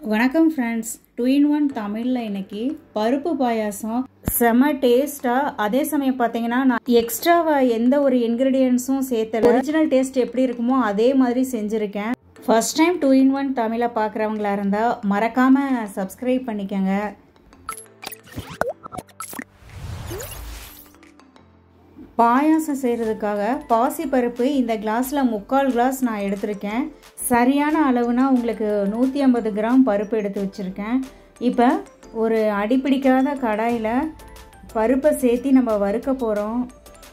வணக்கம் friends two in one தமிழில் இன்னைக்கு பருப்பு பாயாசம் செம டேஸ்ட்டாக அதே சமயம் பார்த்தீங்கன்னா நான் எக்ஸ்ட்ராவாக எந்த ஒரு இன்க்ரீடியன்ஸும் சேர்த்தல ஒரிஜினல் டேஸ்ட் எப்படி இருக்குமோ அதே மாதிரி செஞ்சுருக்கேன் first time two in one தமிழை பார்க்குறவங்களா இருந்தால் மறக்காமல் சப்ஸ்கிரைப் பண்ணிக்கோங்க பாயாசம் செய்கிறதுக்காக பாசிப்பருப்பு இந்த கிளாஸில் முக்கால் கிளாஸ் நான் எடுத்திருக்கேன் சரியான அளவுனா உங்களுக்கு நூற்றி ஐம்பது கிராம் பருப்பு எடுத்து வச்சுருக்கேன் இப்போ ஒரு அடிப்பிடிக்காத கடாயில் பருப்பை சேர்த்தி நம்ம வறுக்க போகிறோம்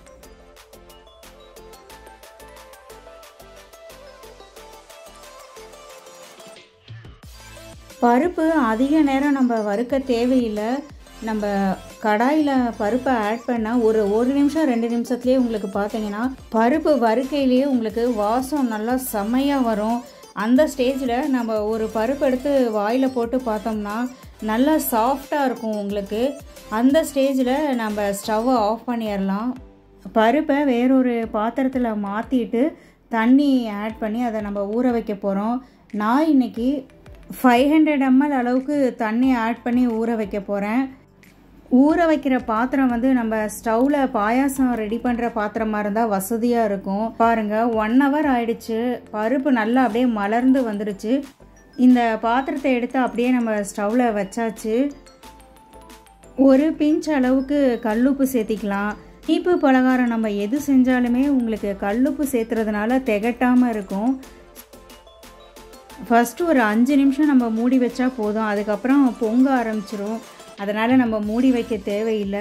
பருப்பு அதிக நேரம் நம்ம வறுக்க தேவையில்லை நம்ம கடாயில் பருப்பை ஆட் பண்ணால் ஒரு ஒரு நிமிஷம் ரெண்டு நிமிஷத்துலேயே உங்களுக்கு பார்த்தீங்கன்னா பருப்பு வறுக்கையிலேயே உங்களுக்கு வாசம் நல்லா செம்மையாக வரும் அந்த ஸ்டேஜில் நம்ம ஒரு பருப்பு எடுத்து வாயில் போட்டு பார்த்தோம்னா நல்லா சாஃப்டாக இருக்கும் உங்களுக்கு அந்த ஸ்டேஜில் நம்ம ஸ்டவ்வை ஆஃப் பண்ணிடலாம் பருப்பை வேறொரு பாத்திரத்தில் மாற்றிட்டு தண்ணி ஆட் பண்ணி அதை நம்ம ஊற வைக்க போகிறோம் நான் இன்றைக்கி ஃபைவ் ஹண்ட்ரட் எம்எல் அளவுக்கு தண்ணி ஆட் பண்ணி ஊற வைக்க போகிறேன் ஊற வைக்கிற பாத்திரம் வந்து நம்ம ஸ்டவ்வில் பாயாசம் ரெடி பண்ணுற பாத்திரமாக இருந்தால் வசதியாக இருக்கும் பாருங்கள் ஒன் ஹவர் ஆயிடுச்சு பருப்பு நல்லா அப்படியே மலர்ந்து வந்துடுச்சு இந்த பாத்திரத்தை எடுத்து அப்படியே நம்ம ஸ்டவ்வில் வச்சாச்சு ஒரு பிஞ்ச் அளவுக்கு கல்லுப்பு சேர்த்திக்கலாம் இனிப்பு பலகாரம் நம்ம எது செஞ்சாலுமே உங்களுக்கு கல்லுப்பு சேர்த்துறதுனால திகட்டாமல் இருக்கும் ஃபஸ்ட்டு ஒரு அஞ்சு நிமிஷம் நம்ம மூடி வச்சா போதும் அதுக்கப்புறம் பொங்க ஆரம்பிச்சிரும் அதனால் நம்ம மூடி வைக்க தேவையில்லை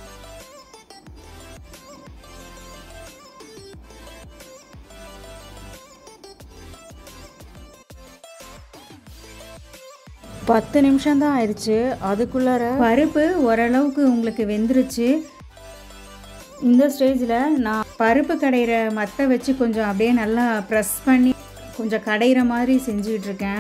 பத்து நிமிஷம் தான் ஆயிடுச்சு அதுக்குள்ளார பருப்பு ஓரளவுக்கு உங்களுக்கு வெந்துருச்சு இந்த ஸ்டேஜில் நான் பருப்பு கடையிற மத்தை வச்சு கொஞ்சம் அப்படியே நல்லா ப்ரெஸ் பண்ணி கொஞ்சம் கடையிற மாதிரி செஞ்சுக்கிட்டு இருக்கேன்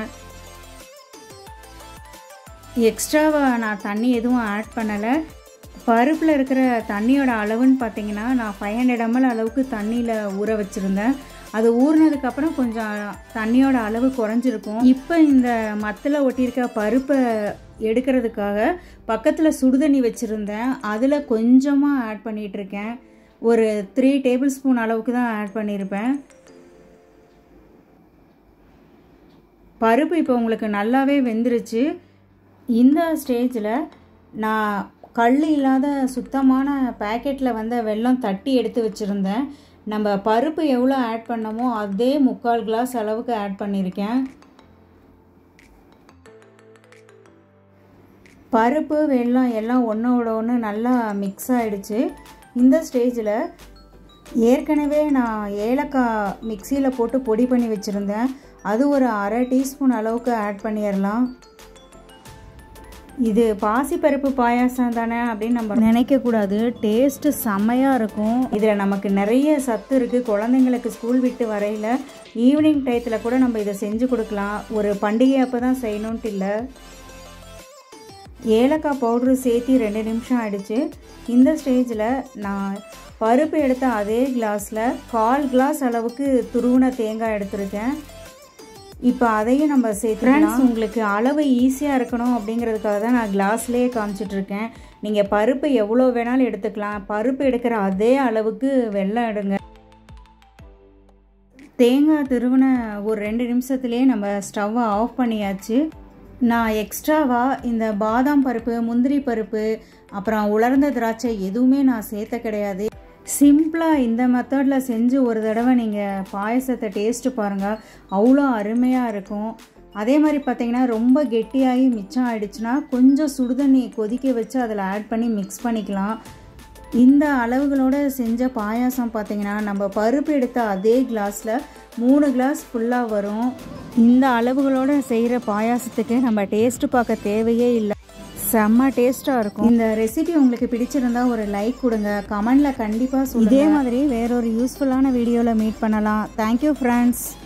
எக்ஸ்ட்ராவாக நான் தண்ணி எதுவும் ஆட் பண்ணலை பருப்பில் இருக்கிற தண்ணியோட அளவுன்னு பார்த்தீங்கன்னா நான் ஃபைவ் ஹண்ட்ரட் எம்எல் அளவுக்கு தண்ணியில் ஊற வச்சுருந்தேன் அது ஊறினதுக்கப்புறம் கொஞ்சம் தண்ணியோட அளவு குறைஞ்சிருக்கும் இப்போ இந்த மத்தில் ஒட்டியிருக்க பருப்பை எடுக்கிறதுக்காக பக்கத்தில் சுடுதண்ணி வச்சுருந்தேன் அதில் கொஞ்சமாக ஆட் பண்ணிகிட்ருக்கேன் ஒரு த்ரீ டேபிள் ஸ்பூன் அளவுக்கு தான் ஆட் பண்ணியிருப்பேன் பருப்பு இப்போ உங்களுக்கு நல்லாவே வெந்துருச்சு இந்த ஸ்டேஜில் நான் கல் இல்லாத சுத்தமான பேக்கெட்டில் வந்த வெல்லம் தட்டி எடுத்து வச்சுருந்தேன் நம்ம பருப்பு எவ்வளோ ஆட் பண்ணமோ அதே முக்கால் கிளாஸ் அளவுக்கு ஆட் பண்ணியிருக்கேன் பருப்பு வெல்லம் எல்லாம் ஒன்றோட ஒன்று நல்லா மிக்ஸ் ஆகிடுச்சு இந்த ஸ்டேஜில் ஏற்கனவே நான் ஏலக்காய் மிக்சியில் போட்டு பொடி பண்ணி வச்சுருந்தேன் அது ஒரு அரை டீஸ்பூன் அளவுக்கு ஆட் பண்ணிடலாம் இது பாசிப்பருப்பு பாயாசம் தானே அப்படின்னு நம்ம நினைக்கக்கூடாது டேஸ்ட்டு செம்மையாக இருக்கும் இதில் நமக்கு நிறைய சத்து இருக்குது குழந்தைங்களுக்கு ஸ்கூல் விட்டு வரையில் ஈவினிங் டயத்தில் கூட நம்ம இதை செஞ்சு கொடுக்கலாம் ஒரு பண்டிகை அப்போ தான் செய்யணுன்ட்டு இல்லை ஏலக்காய் பவுட்ரு சேர்த்து ரெண்டு நிமிஷம் ஆயிடுச்சு இந்த ஸ்டேஜில் நான் பருப்பு எடுத்த அதே கிளாஸில் கால் கிளாஸ் அளவுக்கு துருவின தேங்காய் எடுத்திருக்கேன் இப்போ அதையும் நம்ம சேர்த்துக்கலாம் உங்களுக்கு அளவு ஈஸியாக இருக்கணும் அப்படிங்கிறதுக்காக தான் நான் கிளாஸ்லேயே காமிச்சிட்ருக்கேன் நீங்கள் பருப்பு எவ்வளோ வேணாலும் எடுத்துக்கலாம் பருப்பு எடுக்கிற அதே அளவுக்கு வெள்ளம் எடுங்க தேங்காய் திருவின ஒரு ரெண்டு நிமிஷத்துலேயே நம்ம ஸ்டவ்வை ஆஃப் பண்ணியாச்சு நான் எக்ஸ்ட்ராவாக இந்த பாதாம் பருப்பு முந்திரி பருப்பு அப்புறம் உலர்ந்த திராட்சை எதுவுமே நான் சேர்த்த கிடையாது சிம்பிளாக இந்த மெத்தடில் செஞ்சு ஒரு தடவை நீங்கள் பாயசத்தை டேஸ்ட்டு பாருங்கள் அவ்வளோ அருமையாக இருக்கும் அதே மாதிரி பார்த்தீங்கன்னா ரொம்ப கெட்டியாகி மிச்சம் ஆயிடுச்சுன்னா கொஞ்சம் சுடுதண்ணி கொதிக்க வச்சு அதில் ஆட் பண்ணி மிக்ஸ் பண்ணிக்கலாம் இந்த அளவுகளோடு செஞ்ச பாயாசம் பார்த்தீங்கன்னா நம்ம பருப்பு எடுத்த அதே கிளாஸில் மூணு கிளாஸ் ஃபுல்லாக வரும் இந்த அளவுகளோடு செய்கிற பாயாசத்துக்கு நம்ம டேஸ்ட்டு பார்க்க தேவையே இல்லை செம்ம டேஸ்ட்டாக இருக்கும் இந்த ரெசிபி உங்களுக்கு பிடிச்சிருந்தா ஒரு லைக் கொடுங்க கமெண்டில் கண்டிப்பாக சொல்லுங்கள் இதே மாதிரி வேறொரு யூஸ்ஃபுல்லான வீடியோவில் மீட் பண்ணலாம் தேங்க்யூ ஃப்ரெண்ட்ஸ்